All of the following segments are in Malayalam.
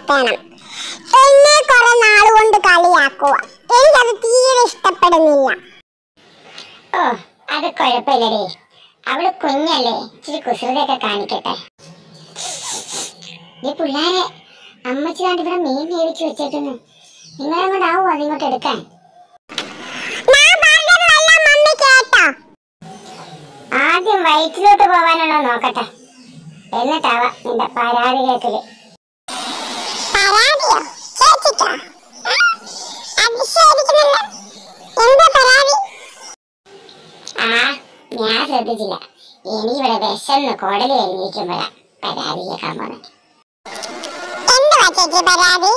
നടത്തണം എന്നെ കുറെ നാളുകൊണ്ട് കളിയാക്കുക എനിക്കത് തീരെ ഇഷ്ടപ്പെടുന്നില്ല ഓ അത് കുഴപ്പമില്ലടേ അവള് കുഞ്ഞല്ലേ ഇച്ചിരി കുസൃതിയൊക്കെ കാണിക്കട്ടെ ഈ പിള്ളേരെ അമ്മച്ചി കണ്ട് ഇവിടെ മീൻ മേടിച്ചു വെച്ചേക്കുന്നു നിങ്ങളെ കൊണ്ട് ആവോ അതിങ്ങോട്ട് എടുക്കാൻ ഞാൻ പറഞ്ഞതെല്ലാം മമ്മി കേട്ടോ ആദ്യം വയറ്റിലോട്ട് പോകാനുള്ള നോക്കട്ടെ എന്നിട്ടാവാ നിന്റെ പരാതി കേൾക്കല് പരാതിയോ ചേച്ചിക്കോ അതിശയായിരിക്കുന്നല്ലോ എന്താ പരാതി ആ ഞാൻ ശ്രദ്ധിച്ചില്ല ഇനി ഇവിടെ വിശന്ന് കുടല് കഴിഞ്ഞിരിക്കുമ്പോഴാ പരാതി കേൾക്കാൻ പോണേ എന്തുവാ ചേച്ചി പരാതി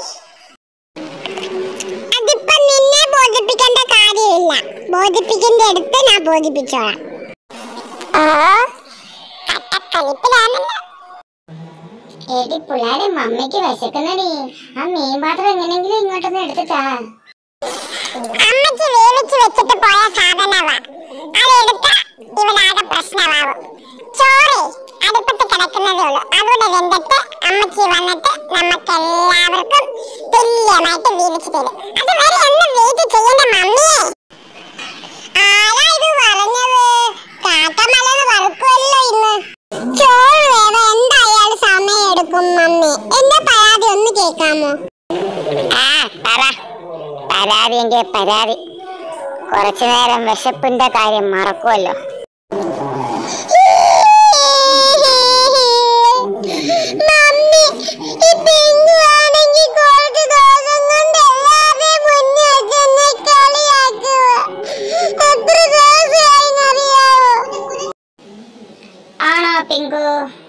അതിപ്പോ നിന്നെ ബോധിപ്പിക്കേണ്ട കാര്യമില്ല ബോധിപ്പിക്കേണ്ട അടുത്ത് ഞാൻ ബോധിപ്പിച്ചോളാം ഓ കട്ടക്കളിപ്പിലാണല്ലോ എടി പിള്ളേരെ മമ്മിക്ക് വിശക്കുന്നടി ആ മീൻ പാത്രം എങ്ങനെയെങ്കിലും ഇങ്ങോട്ടൊന്ന് എടുത്തിട്ടാ അമ്മയ്ക്ക് വേവിച്ച് വെച്ചിട്ട് പോയ സാധനവാ അതെടുത്ത ഇവിടെ ആകെ പ്രശ്നമാവും ചോറ് അടുപ്പത്ത് കിടക്കുന്നതേ ഉള്ളൂ അതുകൂടെ വെന്തിട്ട് അമ്മച്ചി വന്നിട്ട് നമുക്ക് എല്ലാവർക്കും തുല്യമായിട്ട് വീതിച്ചു തരും അതുവരെ ഒന്ന് വെയിറ്റ് ചെയ്യേണ്ട മമ്മിയെ ആരാ ഇത് പറഞ്ഞത് കാക്കമലന്ന് വറുക്കുമല്ലോ ഇന്ന് ചോറ് വേവ എന്തായാലും സമയം എടുക്കും മമ്മി എന്റെ പരാതി ഒന്ന് കേൾക്കാമോ ആ പറ പരാതി എന്റെ പരാതി കുറച്ചു നേരം വിശപ്പിന്റെ കാര്യം മറക്കുമല്ലോ മമ്മി ഈ പിങ്കു ആണെങ്കിൽ കുറച്ച് ദിവസം കൊണ്ട് എല്ലാവരെയും മുന്നിൽ വെച്ച് എന്നെ കളിയാക്കുക എത്ര ദിവസമായി അറിയാവോ ആണോ പിങ്കു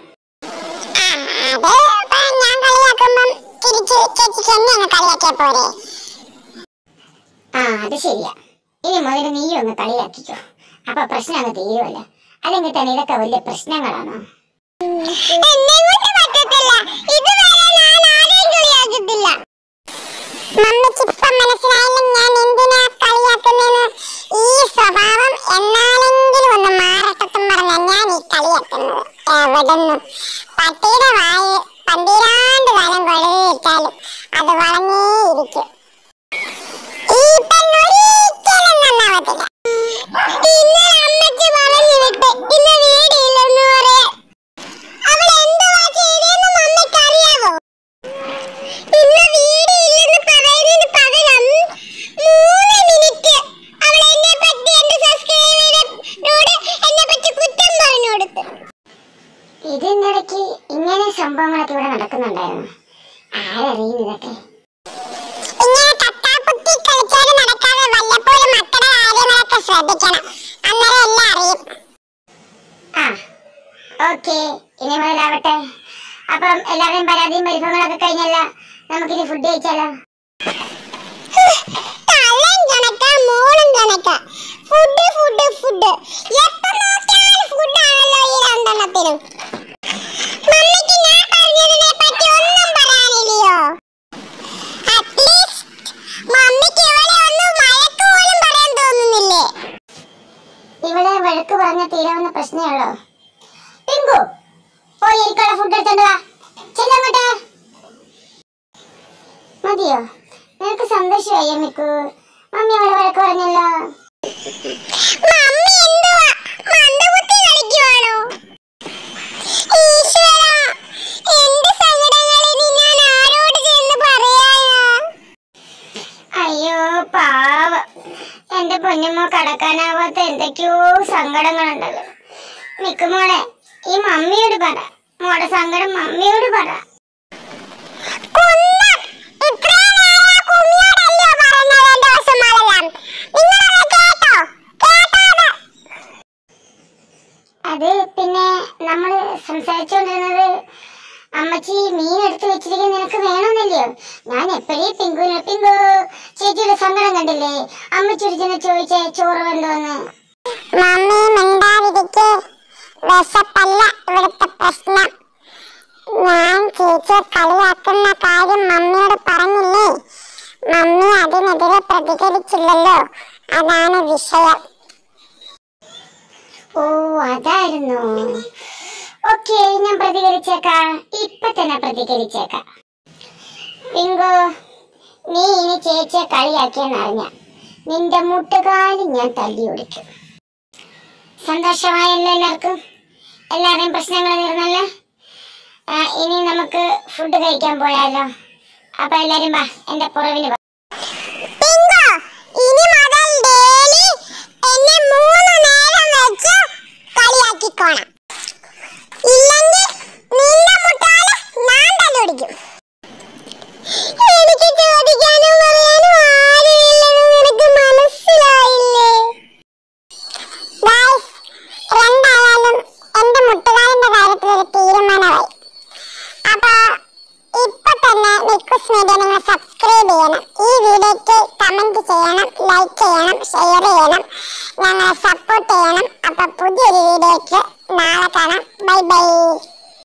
അത് ഞാൻ കളിയാക്കുമ്പം തിരിച്ച് ചേച്ചിക്ക് എന്നെ ഒന്ന് കളിയാക്കിയ പോരെ ആ അത് ശരിയാ ഇനി മുതൽ നീ ഒന്ന് കളിയാക്കിക്കോ അപ്പൊ പ്രശ്നം അങ്ങ് തീരുമല്ലോ അല്ലെങ്കിൽ തന്നെ ഇതൊക്കെ വലിയ പ്രശ്നങ്ങളാണോ എന്നെ കൊണ്ട് പറ്റത്തില്ല ഇതുവരെ ഞാൻ ആരെയും കളിയാക്കിയിട്ടില്ല മമ്മിക്ക് ഇപ്പം മനസ്സിലായില്ല ഞാൻ എന്തിനാ കളിയാക്കുന്നെന്ന് ഈ സ്വഭാവം എന്നാലെങ്കിലും ഒന്ന് മാറട്ടെന്നും പറഞ്ഞ ഞാൻ ഈ കളിയാക്കുന്നത് എവിടുന്നു പട്ടിയുടെ വായ പന്തിരാണ്ട് കാലം കൊഴുകിയിട്ടാലും അത് വളഞ്ഞേയിരിക്കും ഈ പെണ്ണൊരിക്കലും നന്നാവത്തില്ല ഇന്നലെ അമ്മച്ചി പറഞ്ഞു വിട്ട് ഇന്ന് വീടില്ലെന്ന് പറയാൻ അവൾ എന്തുവാ ചെയ്തതെന്ന് മമ്മിക്ക് അറിയാവോ ഇന്ന് വീട് ഇല്ലെന്ന് പറയുന്നതിന് പകരം മൂന്ന് മിനിറ്റ് അവൾ എന്നെ പറ്റി എന്റെ സബ്സ്ക്രൈബറോട് എന്നെ പറ്റി കുറ്റം പറഞ്ഞു കൊടുത്തു ഇതിനിടയ്ക്ക് ഇങ്ങനെ സംഭവങ്ങളൊക്കെ ഇവിടെ നടക്കുന്നുണ്ടായിരുന്നു ആരറിയും ഇതൊക്കെ ഇങ്ങനെ കട്ടാപ്പുത്തി കളിച്ചാലും നടക്കാതെ വല്ലപ്പോഴും മക്കളുടെ കാര്യങ്ങളൊക്കെ ശ്രദ്ധിക്കണം അന്നേരം എല്ലാം അറിയും ആ ഓക്കെ ഇനി മുതലാവട്ടെ അപ്പം എല്ലാവരുടെയും പരാതിയും പരിഭവങ്ങളൊക്കെ കഴിഞ്ഞല്ല നമുക്കിനി ഫുഡ് കഴിച്ചാലോ തലയും കണക്ക മോളും കണക്ക ഫുഡ് ഫുഡ് ഫുഡ് എപ്പോ നോക്കിയാലും ഫുഡാണല്ലോ ഈ രണ്ടെണ്ണത്തിനും മമ്മിക്ക് ഞാൻ പറഞ്ഞതിനെ പറ്റി ഒന്നും പറയാനില്ലയോ അറ്റ്ലീസ്റ്റ് മമ്മിക്ക് ഇവളെ ഒന്ന് വഴക്ക് പോലും പറയാൻ തോന്നുന്നില്ലേ ഇവിടെ വഴക്ക് പറഞ്ഞ തീരാവുന്ന പ്രശ്നമുള്ളോ പിങ്കു പോയി എനിക്കുള്ള ഫുഡ് എടുത്തോണ്ട് വാ ചെല്ലങ്ങോട്ടെ മതിയോ നിനക്ക് സന്തോഷമായി മിക്കു മമ്മി അവളെ വഴക്ക് പറഞ്ഞല്ലോ മമ്മി എന്തുവാ മന്ദബുദ്ധി കളിക്കുവാണോ ഈശ്വരാ എന്റെ സങ്കടങ്ങൾ ഇനി ഞാൻ ആരോട് ചെന്ന് പറയാനാ അയ്യോ പാവ എന്റെ പൊന്നുമോ കടക്കാനാവാത്ത എന്തൊക്കെയോ സങ്കടങ്ങളുണ്ടല്ലോ മിക്കുമോളെ ഈ മമ്മിയോട് പറ മോടെ സങ്കടം മമ്മിയോട് പറ കുന്നം ഇത്രയും നേരം ആ കുമ്മിയോടല്ലയോ പറയുന്നത് എന്റെ വശമാളെല്ലാം നിങ്ങളത് കേട്ടോ കേട്ടോ അത് അത് പിന്നെ നമ്മള് സംസാരിച്ചുകൊണ്ടിരുന്നത് അമ്മച്ചി മീൻ എടുത്ത് വെച്ചിരിക്കുന്നത് നിനക്ക് വേണമെന്നില്ലയോ ഞാൻ എപ്പോഴേ പിങ്കുവിന് പിങ്കു ചേച്ചിയുടെ സങ്കടം കണ്ടില്ലേ അമ്മച്ചി ചെന്ന് ചോദിച്ചേ ചോറ് വെന്തോന്ന് മമ്മി മിണ്ടാതിരിക്കെ വിശപ്പല്ല ഇവിടുത്തെ പ്രശ്നം ഞാൻ ചേച്ചിയെ കളിയാക്കുന്ന കാര്യം മമ്മിയോട് പറഞ്ഞില്ലേ മമ്മി അതിനെതിരെ പ്രതികരിച്ചില്ലല്ലോ അതാണ് വിഷയം ഓ അതായിരുന്നു ഓക്കെ ഞാൻ പ്രതികരിച്ചേക്കാം ഇപ്പൊ തന്നെ പ്രതികരിച്ചേക്കാം പിങ്കു നീ ഇനി ചേച്ചിയെ കളിയാക്കിയെന്നറിഞ്ഞ നിന്റെ മുട്ടുകാലി ഞാൻ തല്ലി ഒടിക്കും സന്തോഷമായല്ലോ എല്ലാവർക്കും എല്ലാവരുടെയും പ്രശ്നങ്ങൾ തീർന്നല്ലോ ആ, ഇനി നമുക്ക് ഫുഡ് കഴിക്കാൻ പോയാലോ അപ്പൊ എല്ലാരും വാ എന്റെ പുറവിന് വാ